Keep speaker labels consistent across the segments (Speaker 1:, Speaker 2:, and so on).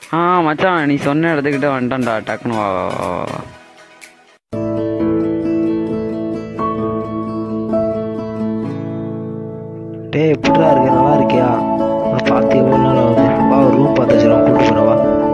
Speaker 1: ஆ மச்சான் நீ சொன்ன இடத்துக்கிட்ட வந்துட்டான்டா டக்குனு வா வா, வா, வா, வா.
Speaker 2: டேய் எப்படிடா இருக்க நல்லா இருக்கியா நான் பார்த்து எவ்வளோ நாள் ஆகுது வா ஒரு ரூம் பார்த்து வச்சு நான் கூப்பிட்டு போகிறேன் வா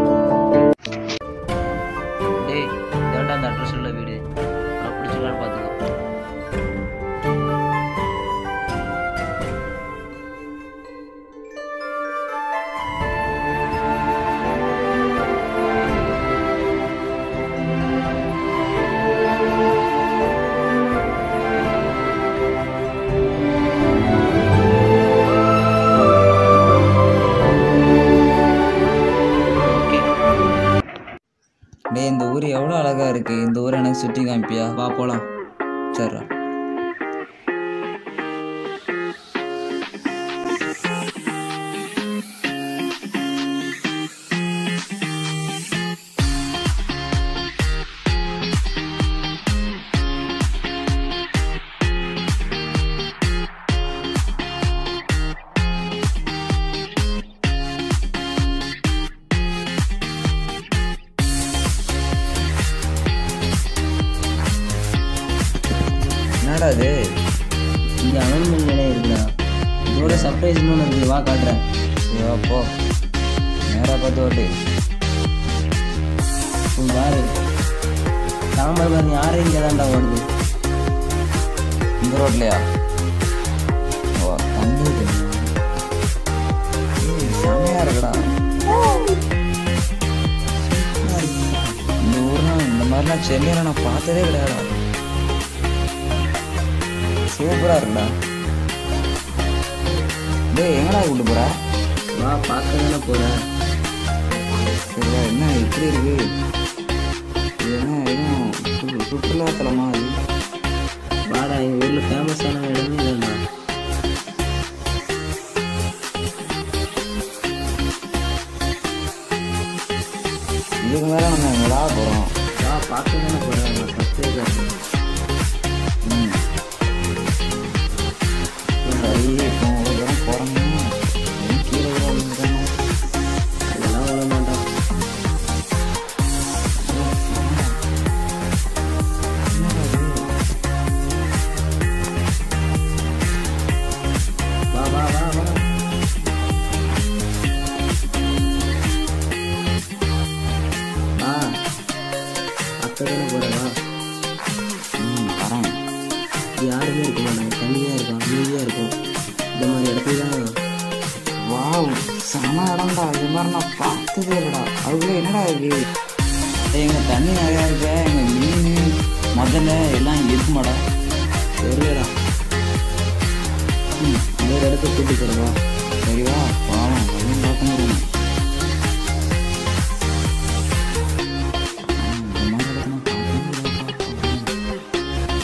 Speaker 3: டேய் இதாண்டா அந்த அட்ரஸ் உள்ள வீடு நான் பிடிச்சிக்கலான்னு பார்த்துக்கோ
Speaker 4: டேய் இந்த ஊர் எவ்வளோ அழகா இருக்கு இந்த ஊரை எனக்கு சுற்றி காமிப்பியா
Speaker 3: வா போலாம்
Speaker 4: சரிடா என்னடா இது
Speaker 3: இங்க அனல்மெண்ட் நிலையம் இருக்குடா இதோட சர்ப்ரைஸ் இன்னொன்று இருக்குது வா காட்டுறேன்
Speaker 4: ஐயோ போ நேராக பார்த்து ஓட்டு
Speaker 3: உன் பாரு தாமரை பாரு யாரும் இங்கே தான்டா ஓடுது
Speaker 4: இந்த ரோட்லையா ஓ தண்ணி இருக்கு. ஏய், செமையா இருக்குடா இந்த ஊர்னா இந்த மாதிரிலாம் சென்னையில் நான் பார்த்ததே கிடையாதுடா சூப்பரா இருக்குடா டேய் எங்கடா கூட்டு போற
Speaker 3: வா பார்க்க தானே போகிறேன்
Speaker 4: சரிடா என்ன இப்படி இருக்கு இது என்ன எதுவும் சு- சுற்றுலாத்தலமா அது
Speaker 3: வாடா எங்கள் ஊரில் ஃபேமஸான இடமே இல்லைண்ணா
Speaker 4: இதுக்கு மேலே நம்ம எங்கடா போகிறோம்
Speaker 3: வா பார்க்க தானே போகிறேன் நான் சர்ப்ரைஸ்
Speaker 4: ம் சரி இப்போ ஒரு தூரம் போகிறோம்னா கீழே விழுந்துட்டாங்க
Speaker 3: அதெல்லாம் விட மாட்டான் வா வா வா வா வா பார்க்க தானே போகிறேன் வா
Speaker 4: ம் வரேன்
Speaker 3: யாருமே இருக்க மாட்டாங்க தனியாக இருக்கும் அமைதியாக இருக்கும் இந்த மாதிரி இடத்துல தான்
Speaker 4: வாவ் செம இடம்டா இது மாதிரி நான் பார்த்ததே இல்லைடா அதுக்குள்ள என்னடா இருக்கு எங்கள் தண்ணி நிறையா இருக்கு எங்கள் மீன் முதல்ல எல்லாம் இங்கே இருக்குமாடா
Speaker 3: தெரியலடா ம் இன்னொரு இடத்துக்கு கூட்டி போகிறவா
Speaker 4: சரிவா பாவம் அதையும் பார்க்க முடியும் இந்த மாதிரி இடத்துல நான் பார்த்ததே இல்லைடா.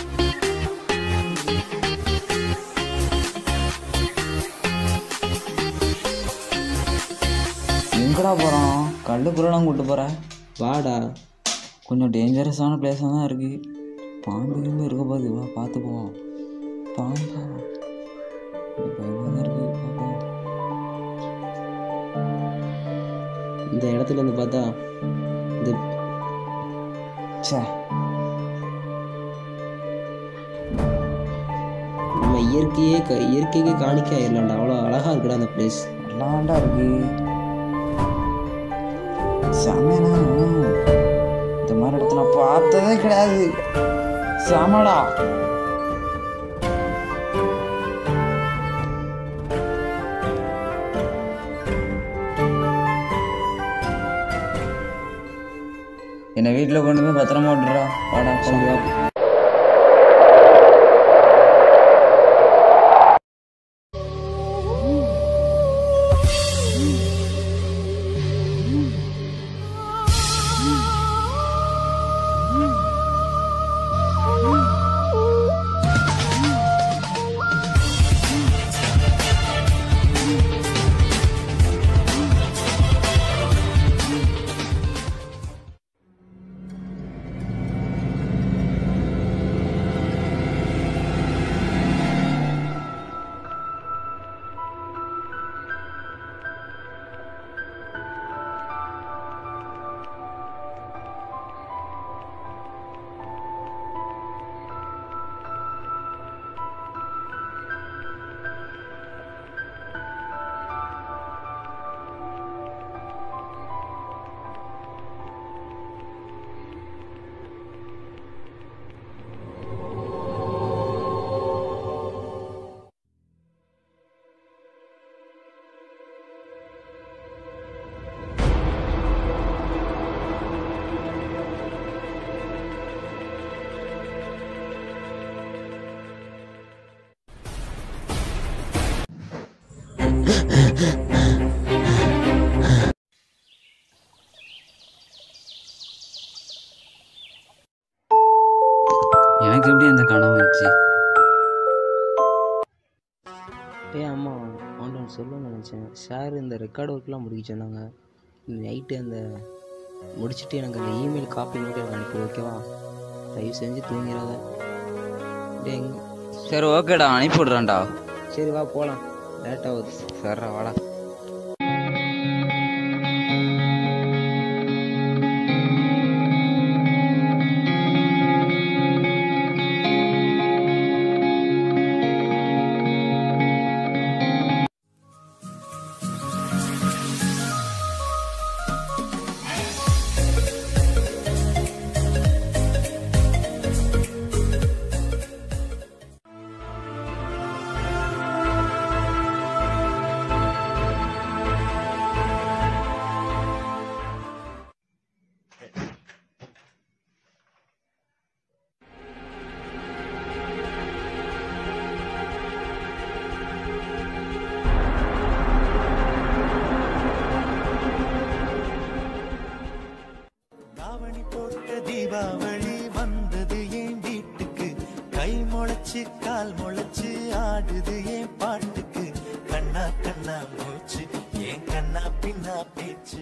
Speaker 4: எங்கடா போகிறோம் கல்லுக்குள்ளலாம் கூட்டு போகிற
Speaker 3: வாடா
Speaker 4: கொஞ்சம் டேஞ்சரஸான பிளேஸாக தான் இருக்குது பாம்பு கிம்பு இருக்க போகுது வா பார்த்து போவோம் பாம்பா இது பயமாக தான் இருக்குது பார்ப்போம்
Speaker 3: இந்த இடத்துல இருந்து பார்த்தா இந்த
Speaker 4: ச்சே
Speaker 3: நம்ம இயற்கையே க இயற்கைக்கு காணிக்க ஆயிடலாம்டா அவ்வளோ அழகா இருக்குடா அந்த பிளேஸ்
Speaker 4: நல்லாண்டா இருக்கு செமையானா இந்த மாதிரி இடத்துல நான் பார்த்ததே கிடையாது செமடா என்னை வீட்டில் கொண்டு போய் பத்திரமா விட்டுறா வாடா போலாம்.
Speaker 2: நினச்சேன் சார் இந்த ரெக்கார்ட் ஒர்க்லாம் முடிக்க சொன்னாங்க நைட்டு அந்த முடிச்சுட்டு எனக்கு அந்த இமெயில் காப்பி மட்டும் எனக்கு அனுப்பி ஓகேவா தயவு செஞ்சு தூங்கிறாத டேய் எங்க
Speaker 4: சரி ஓகேடா அனுப்பி விட்றேன்டா
Speaker 2: சரி வா போகலாம் லேட் ஆகுது
Speaker 4: சரிடா வாடா
Speaker 5: தாவணி போட்ட தீபாவளி வந்தது என் வீட்டுக்கு கை முளைச்சு கால் முளைச்சு ஆடுது என் பாட்டுக்கு கண்ணா கண்ணா மூச்சு என் கண்ணா பின்னா பேச்சு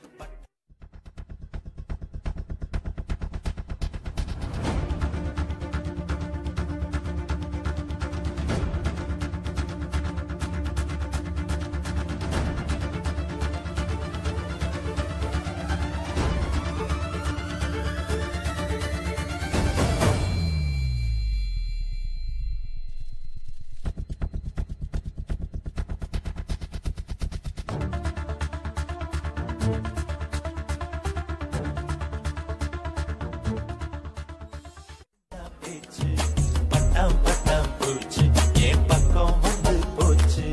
Speaker 5: பேச்சு பட்டாம் பட்டாம் பூச்சு என் பக்கம் வந்து போச்சு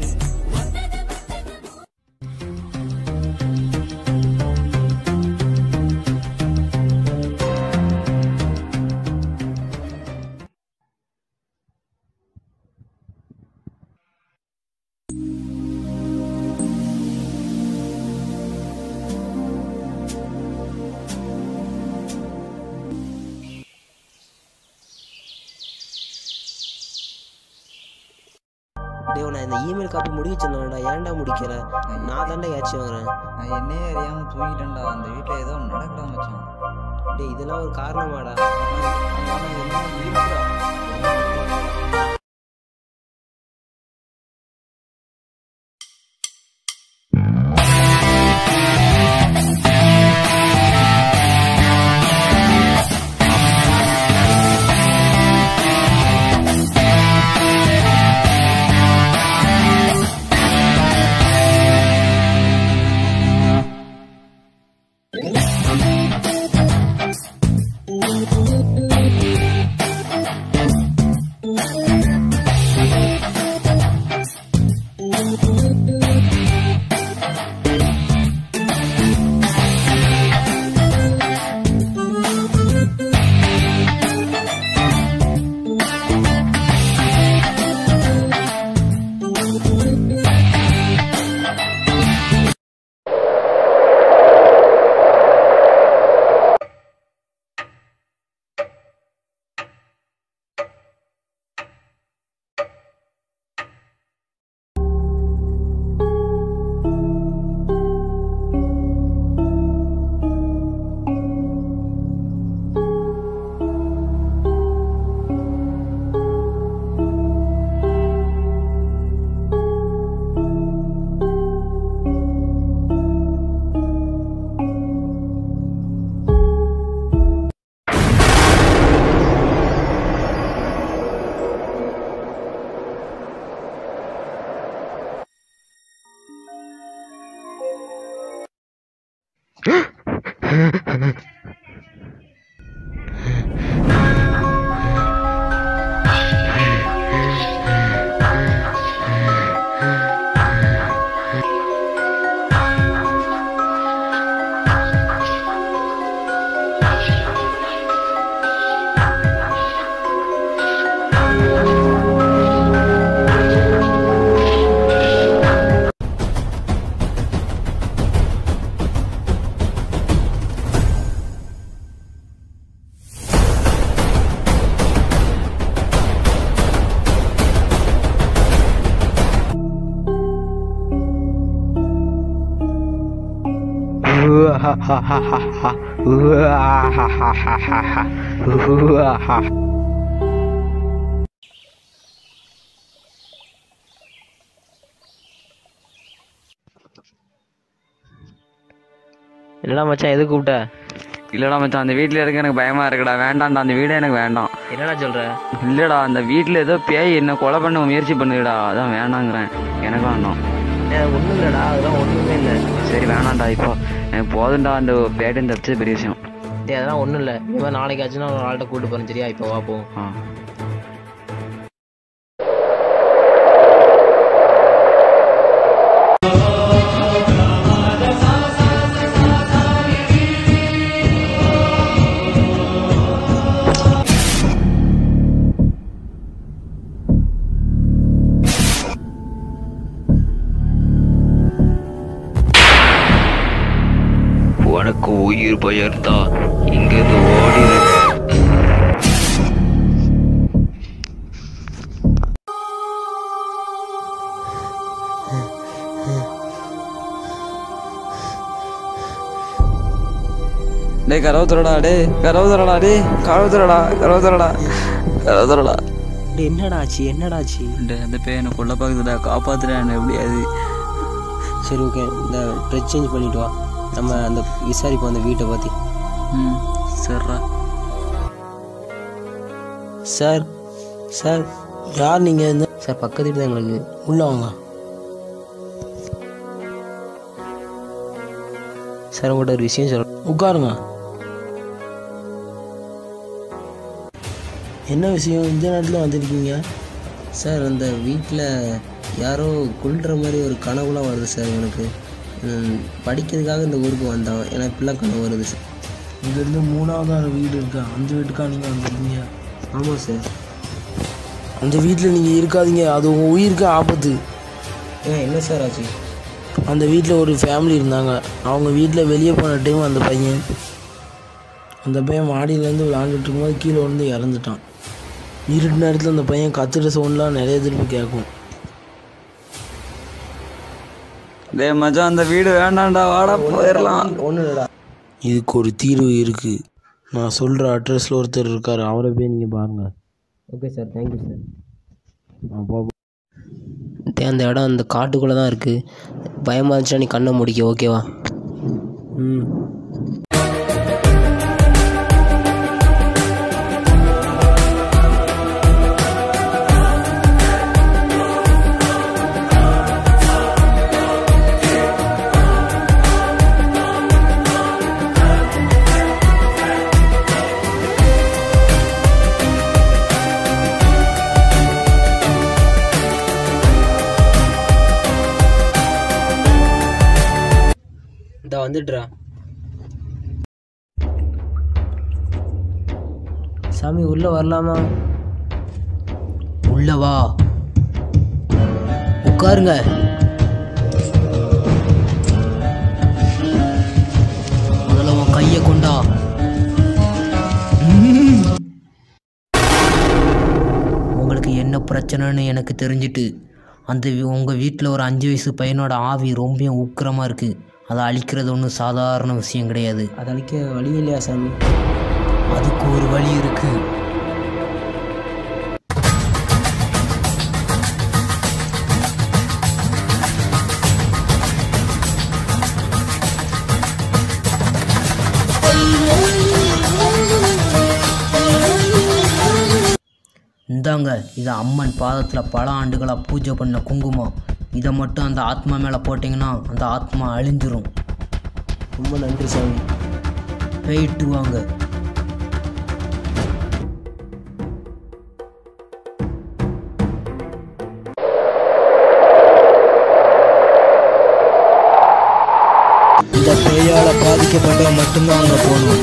Speaker 2: டேய் நான் இந்த இமெயில் காப்பி முடிக்க சொன்னேன்டா ஏன்டா முடிக்கல நான் தான்டா ஏச்சு வாங்குறேன்
Speaker 4: நான் என்னையே அறியாம தூங்கிட்டேன்டா அந்த வீட்டில் ஏதோ நடக்கடா மச்சான்
Speaker 2: டேய் இதெல்லாம் ஒரு காரணமாடா
Speaker 4: ஆனா என்ன இருக்குடா
Speaker 2: என்னடா மச்சான் எது கூப்பிட்ட
Speaker 1: இல்லடா மச்சான் அந்த வீட்டில் இருக்க எனக்கு பயமா இருக்குடா வேண்டாம்டா அந்த வீடே எனக்கு வேண்டாம்
Speaker 2: என்னடா சொல்ற
Speaker 1: இல்லடா அந்த வீட்டில் ஏதோ பேய் என்ன கொலை பண்ண முயற்சி பண்ணுதுடா அதான் வேணாங்கிறேன் எனக்கு வேண்டாம்
Speaker 2: ஒன்றும் இல்லைடா அதெல்லாம் ஒன்றுமே இல்லை
Speaker 1: சரி வேணாம்டா இப்போ எனக்கு போதும்டா அந்த பேட்டன் தப்பிச்சது பெரிய விஷயம்
Speaker 2: டேய் அதெல்லாம் ஒன்றும் இல்லை இந்த மாதிரி நாளைக்கு ஆச்சுன்னா ஒரு ஆள்கிட்ட கூட்டு போகிறேன் சரியா இப்போ வா போவோம்
Speaker 1: ஆ உனக்கு உயிர் பயர்ந்தா இங்கிருந்து ஓடிடு டேய் கரவு தரடா டேய் கரவு தரடா டேய் கரவு தரடா கரவு தரடா கரவு தரடா
Speaker 3: என்னடா ஆச்சு என்னடா ஆச்சு
Speaker 1: டேய் அந்த பேய் என்ன கொல்ல பாக்குதுடா காப்பாத்துறேன் எப்படியாது
Speaker 3: சரி ஓகே இந்த ட்ரெஸ் சேஞ்ச் பண்ணிட்டு வா நம்ம அந்த விசாரிப்போம் அந்த வீட்டை பற்றி
Speaker 1: ம் சரிடா
Speaker 3: சார் சார் யார் நீங்கள் இந்த சார் பக்கத்து வீடு தான் எங்களுக்கு உள்ள வாங்க சார் உங்கள்கிட்ட ஒரு விஷயம் சொல்ல உட்காருங்க என்ன விஷயம் இந்த நேரத்தில் வந்திருக்கீங்க சார் அந்த வீட்டில் யாரோ கொல்ற மாதிரி ஒரு கனவுலாம் வருது சார் எனக்கு ம், படிக்கிறதுக்காக இந்த ஊருக்கு வந்தோம் எனக்கு இப்படிலாம் கனவு வருது சார் இங்கேருந்து மூணாவது வீடு இருக்கா அந்த வீட்டுக்கா நீங்கள் வந்திருக்கீங்க ஆமாம் சார் அந்த வீட்டில் நீங்கள் இருக்காதீங்க அது உங்கள் உயிருக்கு ஆபத்து ஏன் என்ன சார் ஆச்சு அந்த வீட்டில் ஒரு ஃபேமிலி இருந்தாங்க அவங்க வீட்டில் வெளியே போன டைம் அந்த பையன் அந்த பையன் மாடியிலேருந்து விளாண்டுட்டு இருக்கும்போது கீழே வந்து இறந்துட்டான் இருட்டு நேரத்தில் அந்த பையன் கத்துற சவுண்ட்லாம் நிறைய திருப்பி கேட்கும்
Speaker 1: டேய் மச்சான் அந்த வீடு வேண்டாம்டா வாடா போயிடலாம்
Speaker 3: ஒன்றும் இல்லைடா இதுக்கு ஒரு தீர்வு இருக்குது நான் சொல்கிற அட்ரஸில் ஒருத்தர் இருக்கார் அவரை போய் நீங்கள் பாருங்கள் ஓகே சார் தேங்க்யூ சார் அப்போ அந்த இடம் அந்த காட்டுக்குள்ளே தான் இருக்குது பயமாக இருந்துச்சுன்னா நீ கண்ணை முடிக்க ஓகேவா ம் இந்த வந்துடுறா சாமி உள்ள வரலாமா உள்ள வா உட்காருங்க முதல்ல உன் கையை கொண்டா உங்களுக்கு என்ன பிரச்சனைன்னு எனக்கு தெரிஞ்சிட்டு அந்த வீ- உங்க வீட்டில் ஒரு அஞ்சு வயசு பையனோட ஆவி ரொம்ப உக்கிரமா இருக்கு அதை அழிக்கிறது ஒன்றும் சாதாரண விஷயம் கிடையாது அதை அழிக்க வழி இல்லையா சாமி அதுக்கு ஒரு வழி இருக்கு இந்தாங்க இது அம்மன் பாதத்தில் பல ஆண்டுகளாக பூஜை பண்ண குங்குமம் இதை மட்டும் அந்த ஆத்மா மேலே போட்டிங்கன்னா அந்த ஆத்மா அழிஞ்சிரும் ரொம்ப நன்றி சாமி போயிட்டு வாங்க இந்த பேயால் பாதிக்கப்பட்டவங்க மட்டும்தான் அங்கே போகணும்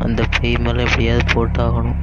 Speaker 6: அந்த பேய் மேலே எப்படியாவது போட்டாகணும்